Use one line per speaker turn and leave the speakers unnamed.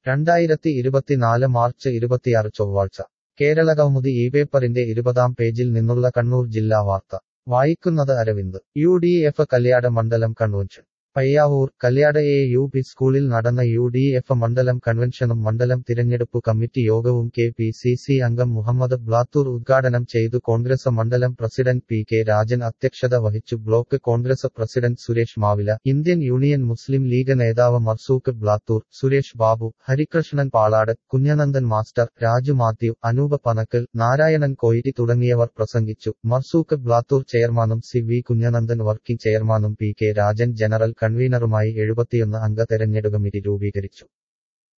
രണ്ടായിരത്തി ഇരുപത്തിനാല് മാർച്ച് ഇരുപത്തിയാറ് ചൊവ്വാഴ്ച കേരള കൗമുദി ഈ പേപ്പറിന്റെ ഇരുപതാം പേജിൽ നിന്നുള്ള കണ്ണൂർ ജില്ലാ വാർത്ത വായിക്കുന്നത് Aravind U D F Kalyad മണ്ഡലം convention Payyavoor Kalyad A U P സ്കൂളിൽ നടന്ന യു ഡി എഫ് മണ്ഡലം കൺവെൻഷനും മണ്ഡലം തിരഞ്ഞെടുപ്പു കമ്മിറ്റി യോഗവും കെ പി സി സി അംഗം മുഹമ്മദ് ബ്ലാത്തൂർ ഉദ്ഘാടനം ചെയ്തു കോൺഗ്രസ് മണ്ഡലം പ്രസിഡന്റ് പി കെ രാജൻ അധ്യക്ഷത വഹിച്ചു block Congress president Suresh Mavila Indian union Muslim league നേതാവ് മർസൂഖ് ബ്ലാത്തൂർ സുരേഷ് ബാബു ഹരികൃഷ്ണൻ പാളാട് കുഞ്ഞനന്ദൻ മാസ്റ്റർ രാജു മാത്യു അനൂപ് പനക്കൽ നാരായണൻ കൊയിരി തുടങ്ങിയവർ പ്രസംഗിച്ചു മർസൂഖ് ബ്ലാത്തൂർ ചെയർമാനും സി വി കുഞ്ഞനന്ദൻ വർക്കിംഗ് ചെയർമാനും പി കെ രാജൻ ജനറൽ കൺവീനറുമായി എഴുപത്തിയൊന്ന് അംഗ തെരഞ്ഞെടുപ്പ് കമ്മിറ്റി രൂപീകരിച്ചു